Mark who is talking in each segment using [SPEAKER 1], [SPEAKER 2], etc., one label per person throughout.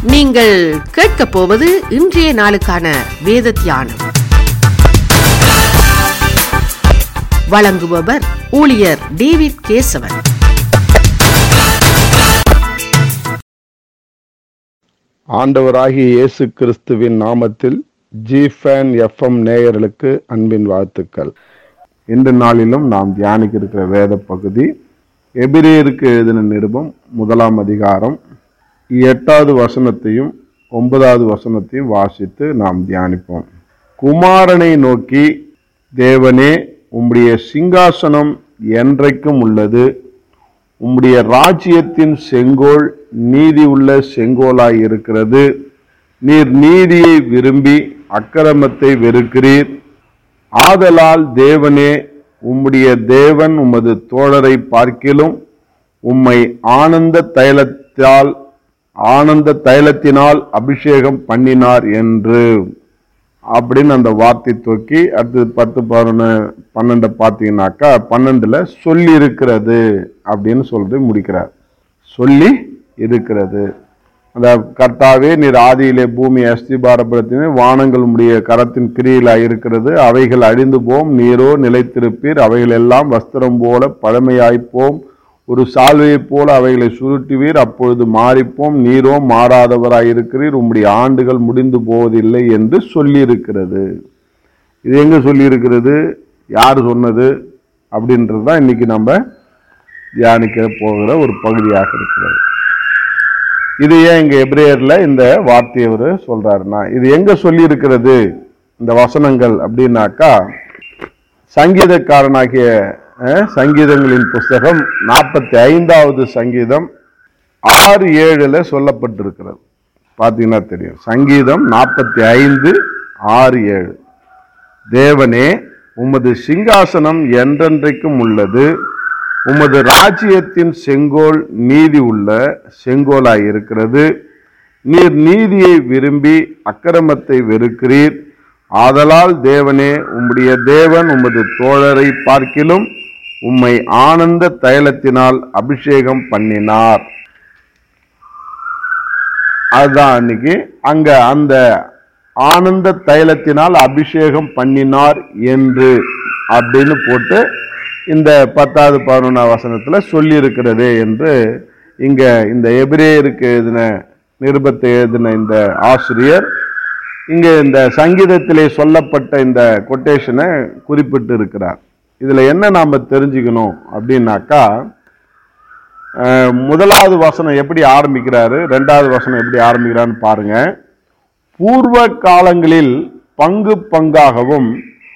[SPEAKER 1] நீங்கள் கேட்கப் போவது இன்றைய நாளுக்கான வேத தியானம் வழங்குபவர் ஊழியர் டேவிட் கேசவன்
[SPEAKER 2] ஆண்டவராகிய இயேசு கிறிஸ்துவின் நாமத்தில் ஜிஃபேன் எஃப்எம் நேயர்களுக்கு அன்பின் வாழ்த்துக்கள் இந்த நாளிலும் நாம் தியானிக்க இருக்கிற வேத பகுதி எபிரேயருக்கு எழுதின நிருபம் முதலாம் அதிகாரம் எட்டாவது வசனத்தையும் ஒன்பதாவது வசனத்தையும் வாசித்து நாம் தியானிப்போம் குமாரனை நோக்கி தேவனே உம்முடைய சிங்காசனம் என்றைக்கும் உள்ளது உம்முடைய ராஜ்யத்தின் செங்கோல் நீதி உள்ள செங்கோலாய் இருக்கிறது நீர் நீதியை விரும்பி அக்கிரமத்தை வெறுக்கிறீர் ஆதலால் தேவனே உம்முடைய தேவன் உமது தோழரை பார்க்கிலும் உம்மை ஆனந்த தைலத்தால் ஆனந்த தைலத்தினால் அபிஷேகம் பண்ணினார் என்று அப்படின்னு அந்த வார்த்தை தூக்கி அடுத்து பத்து பதினொன்று பன்னெண்டை பார்த்தீங்கன்னாக்கா பன்னெண்டுல சொல்லி இருக்கிறது அப்படின்னு சொல்லிட்டு முடிக்கிறார் சொல்லி இருக்கிறது அந்த கர்த்தாவே நீர் ஆதியிலே பூமி அஸ்திபாரப்படுத்தின வானங்கள் உடைய கரத்தின் கிரியிலா இருக்கிறது அவைகள் அழிந்து போம் நீரோ நிலைத்திருப்பீர் அவைகள் எல்லாம் வஸ்திரம் போல பழமையாய்ப்போம் ஒரு சால்வையைப் போல அவைகளை சுருட்டுவீர் அப்பொழுது மாறிப்போம் நீரோ மாறாதவராய் இருக்கிறீர் உம்முடைய ஆண்டுகள் முடிந்து போவதில்லை என்று சொல்லியிருக்கிறது இது எங்க சொல்லியிருக்கிறது யார் சொன்னது அப்படின்றது தான் இன்னைக்கு நம்ம தியானிக்க போகிற ஒரு பகுதியாக இருக்கிறது இது ஏன் இங்க எப்ரேயர்ல இந்த வார்த்தையை அவர் சொல்றாருன்னா இது எங்க சொல்லி இருக்கிறது இந்த வசனங்கள் அப்படின்னாக்கா சங்கீதக்காரனாகிய அஹ், சங்கீதங்களின் புஸ்தகம் நாற்பத்தி ஐந்தாவது சங்கீதம் ஆறு ஏழுல சொல்லப்பட்டிருக்கிறது பார்த்தீங்கன்னா தெரியும் சங்கீதம் நாற்பத்தி ஐந்து ஆறு ஏழு தேவனே உமது சிங்காசனம் என்றென்றைக்கும் உள்ளது உமது ராஜ்யத்தின் செங்கோல் நீதி உள்ள செங்கோலாய் இருக்கிறது நீர் நீதியை விரும்பி அக்கிரமத்தை வெறுக்கிறீர் ஆதலால் தேவனே உம்முடைய தேவன் உமது தோழரை பார்க்கிலும் உம்மை ஆனந்த தைலத்தினால் அபிஷேகம் பண்ணினார் அதுதான் அன்னைக்கு அங்க அந்த ஆனந்த தைலத்தினால் அபிஷேகம் பண்ணினார் என்று அப்படின்னு போட்டு இந்த பத்தாவது பதினொன்றாம் வசனத்துல சொல்லி இருக்கிறது என்று இங்க இந்த எபிரேயருக்கு எழுதின நிருபத்தை எழுதின இந்த ஆசிரியர் இங்க இந்த சங்கீதத்திலே சொல்லப்பட்ட இந்த கொட்டேஷனை குறிப்பிட்டு இருக்கிறார் இதுல என்ன நாம தெரிஞ்சுக்கணும் அப்படின்னாக்கா அஹ், முதலாவது வசனம் எப்படி ஆரம்பிக்கிறாரு ரெண்டாவது வசனம் எப்படி ஆரம்பிக்கிறான்னு பாருங்க பூர்வ காலங்களில் பங்கு பங்காகவும்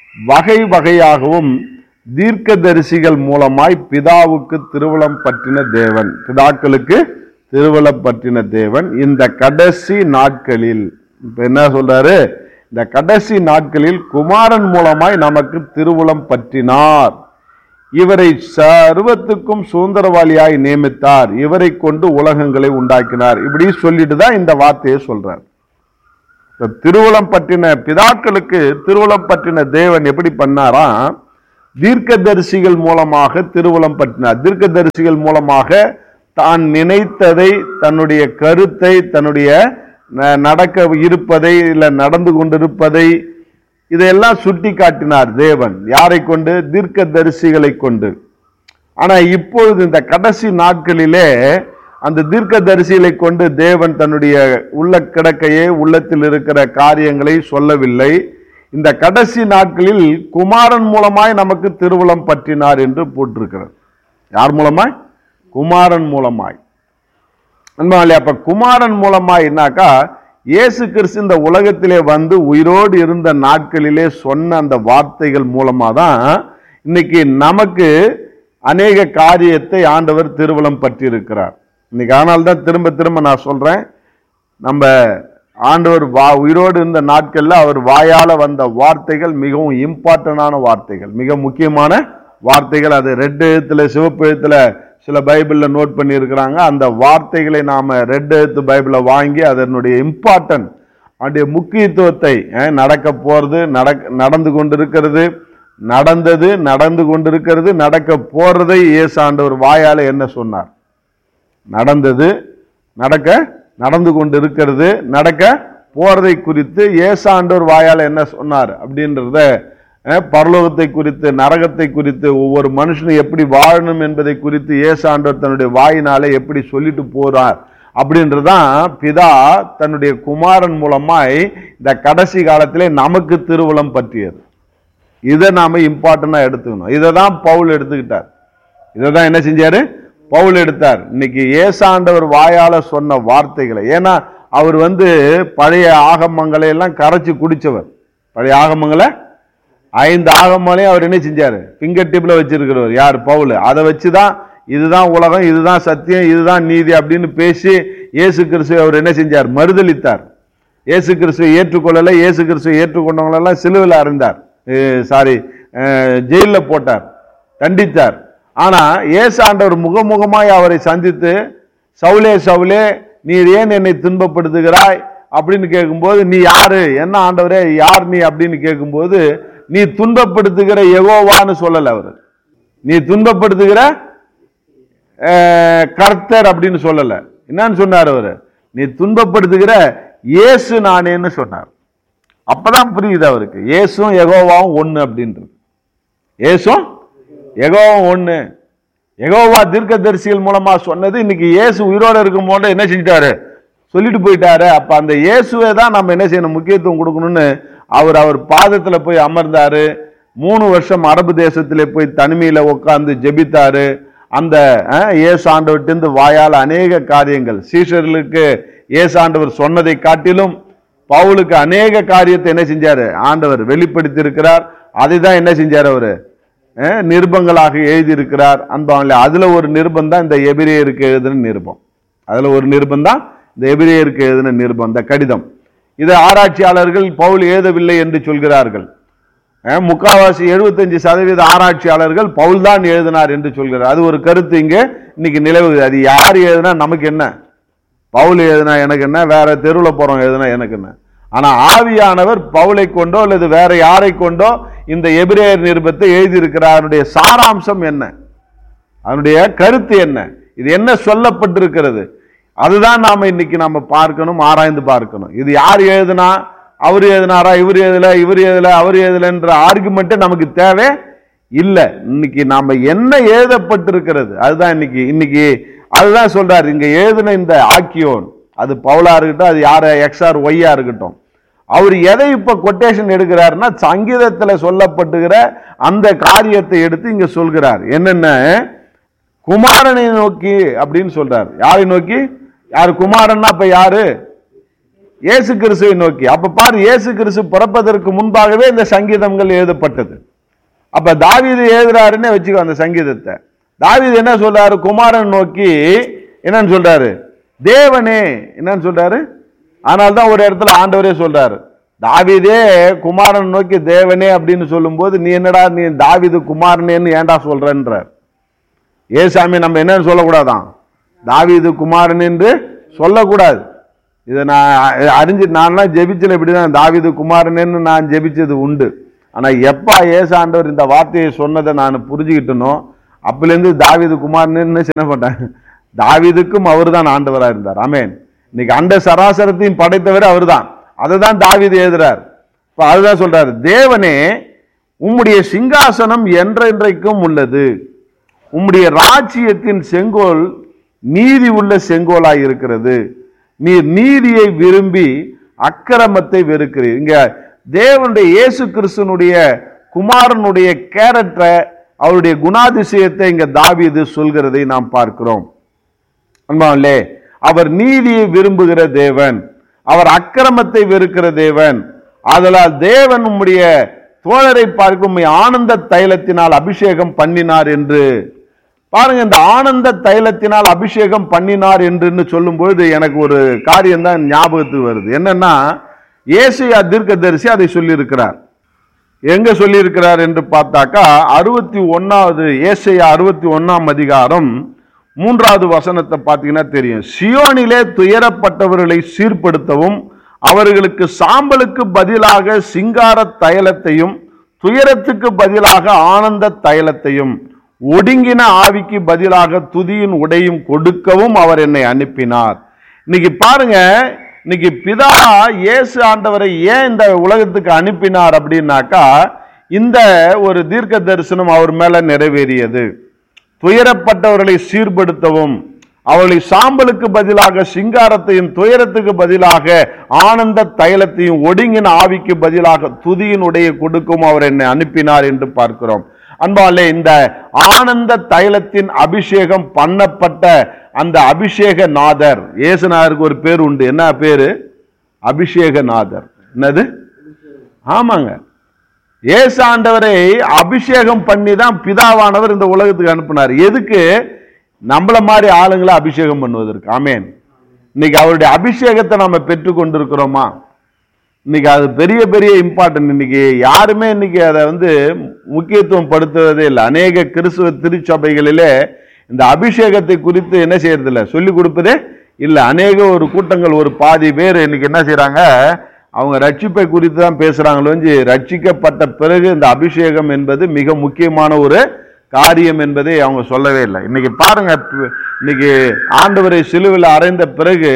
[SPEAKER 2] வகை வகையாகவும் தீர்க்கதரிசிகள் மூலமாய் பிதாவுக்கு திருவளம் பற்றின தேவன் பிதாக்களுக்கு திருவளம் பற்றின தேவன் இந்த கடைசி நாட்களில் இப்ப என்ன சொல்றாரு இந்த கடைசி நாட்களில் குமாரன் மூலமாய் நமக்கு திருவுளம் பற்றினார் இவரை சர்வத்துக்கும் சுதந்திரவாளியாய் நியமித்தார் இவரை கொண்டு உலகங்களை உண்டாக்கினார் இப்படி சொல்லிட்டு தான் இந்த வார்த்தையை சொல்றார் இப்ப திருவுளம் பற்றின பிதாக்களுக்கு திருவுளம் பற்றின தேவன் எப்படி பண்ணாராம் தீர்க்கதரிசிகள் மூலமாக திருவுளம் பற்றினார் தீர்க்கதரிசிகள் மூலமாக தான் நினைத்ததை தன்னுடைய கருத்தை தன்னுடைய ந- நடக்க இருப்பதை இல்ல நடந்து கொண்டிருப்பதை இதையெல்லாம் சுட்டி காட்டினார் தேவன் யாரை கொண்டு தீர்க்கதரிசிகளை கொண்டு ஆனா இப்பொழுது இந்த கடைசி நாட்களிலே அந்த தீர்க்கதரிசிகளை கொண்டு தேவன் தன்னுடைய உள்ள கிடக்கையே உள்ளத்தில் இருக்கிற காரியங்களை சொல்லவில்லை இந்த கடைசி நாட்களில் குமாரன் மூலமாய் நமக்கு திருவுளம் பற்றினார் என்று போட்டிருக்கிறது யார் மூலமாய் குமாரன் மூலமாய் அன்பாலே அப்ப குமாரன் மூலமாய்னாக்கா இயேசு கிறிஸ்து இந்த உலகத்திலே வந்து உயிரோடு இருந்த நாட்களிலே சொன்ன அந்த வார்த்தைகள் மூலமா தான் இன்னைக்கு நமக்கு அநேக காரியத்தை ஆண்டவர் திருவலம் பற்றியிருக்கிறார் இன்னைக்கு ஆனால் தான் திரும்ப திரும்ப நான் சொல்றேன் நம்ம ஆண்டவர் வா உயிரோடு இருந்த நாட்கள்ல அவர் வாயால வந்த வார்த்தைகள் மிகவும் இம்பார்ட்டன்டான வார்த்தைகள் மிக முக்கியமான வார்த்தைகள் அது ரெட் எழுத்துல சிவப்பு எழுத்துல சில பைபிள்ல நோட் பண்ணியிருக்கிறாங்க அந்த வார்த்தைகளை நாம ரெட் எழுத்து பைபிளை வாங்கி அதனுடைய இம்பார்ட்டன்ட் அதனுடைய முக்கியத்துவத்தை அஹ், நடக்க போறது நடக்க நடந்து கொண்டிருக்கிறது நடந்தது நடந்து கொண்டிருக்கிறது நடக்க போறதை இயேசு ஆண்டவர் வாயால என்ன சொன்னார் நடந்தது நடக்க நடந்து கொண்டு இருக்கிறது நடக்க போறதை குறித்து ஏசாண்டோர் வாயால் என்ன சொன்னார் அப்படின்றத அஹ், பரலோகத்தை குறித்து நரகத்தை குறித்து ஒவ்வொரு மனுஷனும் எப்படி வாழணும் என்பதை குறித்து ஏசாண்டோர் தன்னுடைய வாயினாலே எப்படி சொல்லிட்டு போறார் அப்படின்றதான் பிதா தன்னுடைய குமாரன் மூலமாய் இந்த கடைசி காலத்திலே நமக்கு திருவுளம் பற்றியது இதை நாம இம்பார்ட்டண்டா எடுத்துக்கணும் இதை தான் பவுல் எடுத்துக்கிட்டார் இதை தான் என்ன செஞ்சாரு பவுல் எடுத்தார் இன்னைக்கு ஏசாண்டவர் வாயால சொன்ன வார்த்தைகளை ஏன்னா அவர் வந்து பழைய ஆகமங்களை எல்லாம் கரைச்சு குடிச்சவர் பழைய ஆகமங்களை ஐந்து ஆகமங்களையும் அவர் என்ன செஞ்சாரு பிங்கர் டிப்ல வச்சிருக்கிறவர் யார் பவுல் அதை வச்சுதான் இதுதான் உலகம் இதுதான் சத்தியம் இதுதான் நீதி அப்படின்னு பேசி இயேசு கிறிஸ்துவை அவர் என்ன செஞ்சார் மறுதலித்தார் இயேசு கிறிஸ்துவை ஏற்றுக்கொள்ளல இயேசு கிறிஸ்துவை ஏற்றுக்கொண்டவங்களெல்லாம் சிலுவையில் அறிந்தார் சாரி ஜெயிலில் போட்டார் தண்டித்தார் ஆனா இயேசு ஆண்டவர் முகமுகமாய் அவரை சந்தித்து சவுலே சவுலே நீர் ஏன் என்னை துன்பப்படுத்துகிறாய் அப்படின்னு கேட்கும்போது நீ யாரு என்ன ஆண்டவரே யார் நீ அப்படின்னு கேட்கும்போது நீ துன்பப்படுத்துகிற எகோவான்னு சொல்லல அவர் நீ துன்பப்படுத்துகிற அஹ், கர்த்தர் அப்படின்னு சொல்லல என்னன்னு சொன்னார் அவரு நீ துன்பப்படுத்துகிற இயேசு நானேன்னு சொன்னார் அப்பதான் புரியுது அவருக்கு இயேசும் யெகோவாவும் ஒண்ணு அப்படின்றது இயேசும் யெகோவாவும் ஒண்ணு யெகோவா தீர்க்கதரிசிகள் மூலமா சொன்னது இன்னைக்கு இயேசு உயிரோட இருக்கும் போது என்ன செஞ்சிட்டாரு சொல்லிட்டு போயிட்டாரு அப்ப அந்த இயேசுவை தான் நம்ம என்ன செய்யணும் முக்கியத்துவம் கொடுக்கணும்னு அவர் அவர் பாதத்துல போய் அமர்ந்தாரு மூணு வருஷம் அரபு தேசத்திலே போய் தனிமையில உட்கார்ந்து ஜெபித்தாரு அந்த அஹ், இயேசு ஆண்டவர்கிட்ட வாயால் அநேக காரியங்கள் சீஷர்களுக்கு இயேசு ஆண்டவர் சொன்னதை காட்டிலும் பவுலுக்கு அநேக காரியத்தை என்ன செஞ்சாரு ஆண்டவர் வெளிப்படுத்தி இருக்கிறார் அதை தான் என்ன செஞ்சார் அவரு அஹ், நிருபங்களாக எழுதியிருக்கிறார் அன்பாங்களே அதுல ஒரு நிருபம் தான் இந்த எபிரேயருக்கு எழுதின நிருபம் அதுல ஒரு நிருபம் தான் இந்த எபிரேயருக்கு எழுதின நிருபம் இந்த கடிதம் இதை ஆராய்ச்சியாளர்கள் பவுல் எழுதவில்லை என்று சொல்கிறார்கள் அஹ், முக்காவாசி எழுபத்தஞ்சு சதவீத ஆராய்ச்சியாளர்கள் பவுல் தான் எழுதினார் என்று சொல்கிறார் அது ஒரு கருத்து இங்க இன்னைக்கு நிலவுது அது யார் எழுதினா நமக்கு என்ன பவுல் எழுதினா எனக்கு என்ன வேற தெருவில் போறோம் எழுதினா எனக்கு என்ன ஆனா ஆவியானவர் பவுலை கொண்டோ அல்லது வேற யாரை கொண்டோ இந்த எபிரேயர் நிருபத்தை எழுதியிருக்கிறார் அதனுடைய சாராம்சம் என்ன அதனுடைய கருத்து என்ன இது என்ன சொல்லப்பட்டிருக்கிறது அதுதான் நாம இன்னைக்கு நாம பார்க்கணும் ஆராய்ந்து பார்க்கணும் இது யார் எழுதுனா அவர் எழுதினாரா இவர் எழுதல இவர் எழுதல அவர் எழுதலன்ற ஆர்குமெண்ட்டே நமக்கு தேவை இல்ல இன்னைக்கு நாம என்ன எழுதப்பட்டிருக்கிறது அதுதான் இன்னைக்கு இன்னைக்கு அதுதான் சொல்றாரு இங்க எழுதின இந்த ஆக்கியோன் அது பவுலா இருக்கட்டும் அது யார எக்ஸ்ஆர் ஒய்யா இருக்கட்டும் அவர் எதை இப்ப கொட்டேஷன் எடுக்கிறாருன்னா சங்கீதத்துல சொல்லப்பட்டுகிற அந்த காரியத்தை எடுத்து இங்க சொல்கிறார் என்னென்ன குமாரனை நோக்கி அப்படின்னு சொல்றார் யாரை நோக்கி யார் குமாரன்னா அப்ப யாரு இயேசு கிறிஸ்துவை நோக்கி அப்ப பாரு இயேசு கிறிஸ்து பிறப்பதற்கு முன்பாகவே இந்த சங்கீதங்கள் எழுதப்பட்டது அப்ப தாவீது எழுதுறாருன்னு வச்சுக்கோ அந்த சங்கீதத்தை தாவீது என்ன சொல்றாரு குமாரன் நோக்கி என்னன்னு சொல்றாரு தேவனே என்னன்னு சொல்றாரு ஆனால் தான் ஒரு இடத்துல ஆண்டவரே சொல்றாரு தாவீதே குமாரன் நோக்கி தேவனே அப்படின்னு சொல்லும்போது நீ என்னடா நீ தாவீது குமாரனேன்னு ஏன்டா சொல்றன்றார் ஏசாமி நம்ம என்னன்னு சொல்லக்கூடாதான் தாவீது குமாரன் என்று சொல்லக்கூடாது இதை நான் அ- அறிஞ்சு நான்லாம் ஜெபிச்சல இப்படிதான் தாவீது குமாரனேன்னு நான் ஜெபிச்சது உண்டு ஆனா எப்ப ஏசாண்டவர் இந்த வார்த்தையை சொன்னதை நான் புரிஞ்சுக்கிட்டனோ அப்பலேருந்து தாவீது குமாரனேன்னு சின்ன பண்ணேன் தாவீதுக்கும் அவர் தான் ஆண்டவராக இருந்தார் ஆமென் இன்னைக்கு அண்ட சராசரத்தையும் படைத்தவர் அவர்தான் அதை தான் தாவீது எழுதுறார் இப்ப அதுதான் சொல்றாரு தேவனே உம்முடைய சிங்காசனம் என்றென்றைக்கும் உள்ளது உம்முடைய ராஜ்யத்தின் செங்கோல் நீதி உள்ள செங்கோலாய் இருக்கிறது நீர் நீதியை விரும்பி அக்கிரமத்தை வெறுக்கிறீர் இங்க தேவனுடைய இயேசு கிறிஸ்துனுடைய குமாரனுடைய கேரக்டரை அவருடைய குணாதிசயத்தை இங்க தாவீது சொல்கிறதை நாம் பார்க்கிறோம் அன்பாவிலே அவர் நீதியை விரும்புகிற தேவன் அவர் அக்கிரமத்தை வெறுக்கிற தேவன் ஆதலால் தேவன் உம்முடைய தோழரை பார்க்கும் உம்மை ஆனந்த தைலத்தினால் அபிஷேகம் பண்ணினார் என்று பாருங்க இந்த ஆனந்த தைலத்தினால் அபிஷேகம் பண்ணினார் என்று சொல்லும்பொழுது எனக்கு ஒரு காரியம் தான் ஞாபகத்துக்கு வருது என்னன்னா ஏசியா தீர்க்கதரிசி அதை சொல்லியிருக்கிறார் எங்க சொல்லியிருக்கிறார் என்று பார்த்தாக்கா அறுபத்தி ஒன்னாவது ஏசையா அறுபத்தி ஒன்னாம் அதிகாரம் மூன்றாவது வசனத்தை பார்த்தீங்கன்னா தெரியும் சியோனிலே துயரப்பட்டவர்களை சீர்படுத்தவும் அவர்களுக்கு சாம்பலுக்கு பதிலாக சிங்கார தைலத்தையும் துயரத்துக்கு பதிலாக ஆனந்த தைலத்தையும் ஒடுங்கின ஆவிக்கு பதிலாக துதியின் உடையும் கொடுக்கவும் அவர் என்னை அனுப்பினார் இன்னைக்கு பாருங்க இன்னைக்கு பிதா இயேசு ஆண்டவரை ஏன் இந்த உலகத்துக்கு அனுப்பினார் அப்படின்னாக்கா இந்த ஒரு தீர்க்க தரிசனம் அவர் மேல நிறைவேறியது துயரப்பட்டவர்களை சீர்படுத்தவும் அவர்களை சாம்பலுக்கு பதிலாக சிங்காரத்தையும் துயரத்துக்கு பதிலாக ஆனந்த தைலத்தையும் ஒடுங்கின ஆவிக்கு பதிலாக துதியினுடைய கொடுக்கும் அவர் என்னை அனுப்பினார் என்று பார்க்கிறோம் அன்பாலே இந்த ஆனந்த தைலத்தின் அபிஷேகம் பண்ணப்பட்ட அந்த அபிஷேக நாதர் இயேசுநாதருக்கு ஒரு பேர் உண்டு என்ன பேரு அபிஷேக நாதர் என்னது ஆமாங்க இயேசு ஆண்டவரை அபிஷேகம் பண்ணி தான் பிதாவானவர் இந்த உலகத்துக்கு அனுப்பினார் எதுக்கு நம்மள மாதிரி ஆளுங்களை அபிஷேகம் பண்ணுவதற்கு ஆமேன் இன்னைக்கு அவருடைய அபிஷேகத்தை நம்ம பெற்று கொண்டிருக்கிறோமா இன்னைக்கு அது பெரிய பெரிய இம்பார்ட்டன்ட் இன்னைக்கு யாருமே இன்னைக்கு அதை வந்து முக்கியத்துவம் படுத்துவதே இல்லை அநேக கிறிஸ்துவ திருச்சபைகளிலே இந்த அபிஷேகத்தை குறித்து என்ன செய்யறது இல்லை சொல்லி கொடுப்பதே இல்லை அநேக ஒரு கூட்டங்கள் ஒரு பாதி பேர் இன்னைக்கு என்ன செய்றாங்க அவங்க ரட்சிப்பை குறித்து தான் பேசுறாங்களோ ரட்சிக்கப்பட்ட பிறகு இந்த அபிஷேகம் என்பது மிக முக்கியமான ஒரு காரியம் என்பதை அவங்க சொல்லவே இல்லை இன்னைக்கு பாருங்க இன்னைக்கு ஆண்டவரை சிலுவில் அறைந்த பிறகு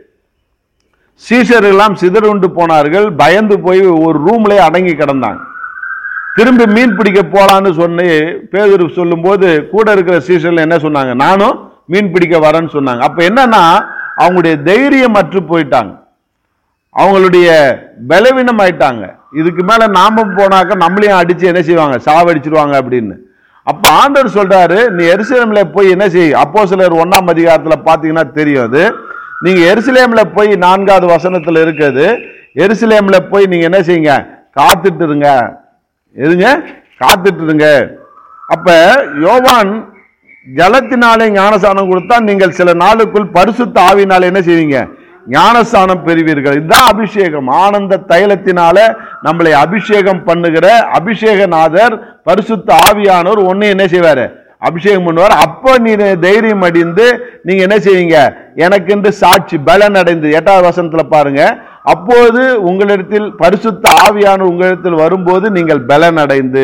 [SPEAKER 2] சீஷர்கள்லாம் சிதறுண்டு போனார்கள் பயந்து போய் ஒரு ரூம்லயே அடங்கி கிடந்தாங்க திரும்பி மீன் பிடிக்க போலான்னு சொன்னி பேதர் சொல்லும்போது கூட இருக்கிற சீசன்ல என்ன சொன்னாங்க நானும் மீன் பிடிக்க வரேன்னு சொன்னாங்க அப்ப என்னன்னா அவங்களுடைய தைரியம் அற்று போயிட்டாங்க அவங்களுடைய பலவீனம் ஆயிட்டாங்க இதுக்கு மேல நாம போனாக்க நம்மளையும் அடிச்சு என்ன செய்வாங்க சாவடிச்சிருவாங்க அப்படின்னு அப்ப ஆண்டவர் சொல்றாரு நீ எருசலேம்ல போய் என்ன செய் அப்போ சிலர் ஒன்னாம் அதிகாரத்துல பாத்தீங்கன்னா தெரியும் அது நீங்க எருசலேம்ல போய் நான்காவது வசனத்துல இருக்குது எருசலேம்ல போய் நீங்க என்ன செய்யுங்க காத்துட்டு இருங்க எதுங்க காத்துட்டு இருங்க அப்ப யோவான் ஜலத்தினாலே ஞானசானம் கொடுத்தா நீங்கள் சில நாளுக்குள் பரிசுத்த ஆவினால என்ன செய்வீங்க ஞானஸ்தானம் பெறுவீர்கள் இதுதான் அபிஷேகம் ஆனந்த தைலத்தினால நம்மளை அபிஷேகம் பண்ணுகிற அபிஷேகநாதர் பரிசுத்த ஆவியானவர் ஒண்ணு என்ன செய்வாரு அபிஷேகம் பண்ணுவார் அப்போ நீ தைரியம் அடைந்து நீங்க என்ன செய்வீங்க எனக்கென்று சாட்சி பலன் அடைந்து எட்டாவது வசனத்துல பாருங்க அப்போது உங்களிடத்தில் பரிசுத்த ஆவியானவர் உங்களிடத்தில் வரும்போது நீங்கள் பலன் அடைந்து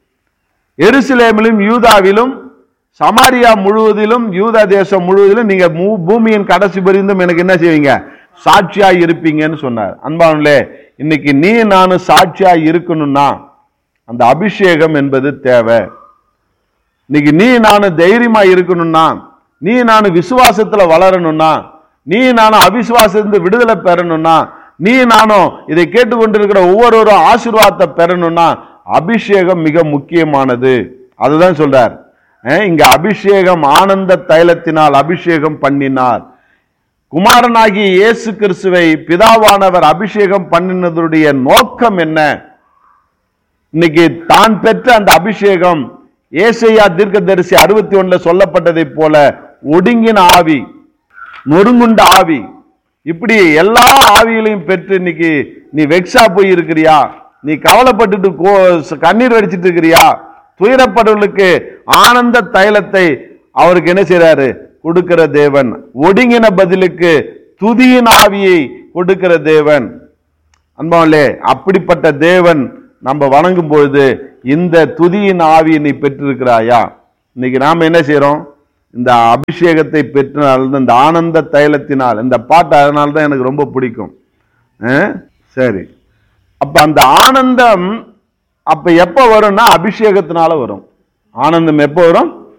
[SPEAKER 2] எருசலேமிலும் யூதாவிலும் சமாரியா முழுவதிலும் யூதா தேசம் முழுவதிலும் நீங்க மூ- பூமியின் கடைசி பரிந்தும் எனக்கு என்ன செய்வீங்க சாட்சியா இருப்பீங்கன்னு சொன்னார் அன்பானுலே இன்னைக்கு நீ நானும் சாட்சியா இருக்கணும்னா அந்த அபிஷேகம் என்பது தேவை இன்னைக்கு நீ நானும் தைரியமா இருக்கணும்னா நீ நானும் விசுவாசத்துல வளரணும்னா நீ நானும் அவிசுவாசத்திலிருந்து விடுதலை பெறணும்னா நீ நானும் இதை கேட்டுக்கொண்டிருக்கிற ஒவ்வொருவரும் ஆசீர்வாதத்தை பெறணும்னா அபிஷேகம் மிக முக்கியமானது அதுதான் சொல்றார் அஹ் இங்க அபிஷேகம் ஆனந்த தைலத்தினால் அபிஷேகம் பண்ணினார் குமாரனாகிய இயேசு கிறிஸ்துவை பிதாவானவர் அபிஷேகம் பண்ணினதுடைய நோக்கம் என்ன இன்னைக்கு தான் பெற்ற அந்த அபிஷேகம் ஏசையா தீர்க்கதரிசி அறுபத்தி ஒண்ணுல சொல்லப்பட்டதை போல ஒடுங்கின ஆவி நொறுங்குண்ட ஆவி இப்படி எல்லா ஆவிகளையும் பெற்று இன்னைக்கு நீ வெக்ஸா போய் இருக்கிறியா நீ கவலைப்பட்டுட்டு கோ- கண்ணீர் வடிச்சிட்டு இருக்கிறியா துயரப்படுவர்களுக்கு ஆனந்த தைலத்தை அவருக்கு என்ன செய்றாரு கொடுக்கிற தேவன் ஒடுங்கின பதிலுக்கு துதியின் ஆவியை கொடுக்கிற தேவன் அன்பாவிலே அப்படிப்பட்ட தேவன் நம்ம வணங்கும் பொழுது இந்த துதியின் ஆவியை நீ பெற்றிருக்கிறாயா இன்னைக்கு நாம என்ன செய்றோம் இந்த அபிஷேகத்தை பெற்றால் இந்த ஆனந்த தைலத்தினால் இந்த பாட்டு அதனால தான் எனக்கு ரொம்ப பிடிக்கும் அஹ்? சரி அப்ப அந்த ஆனந்தம் அப்ப எப்ப வரும்னா அபிஷேகத்தினால வரும் ஆனந்தம் எப்போ வரும்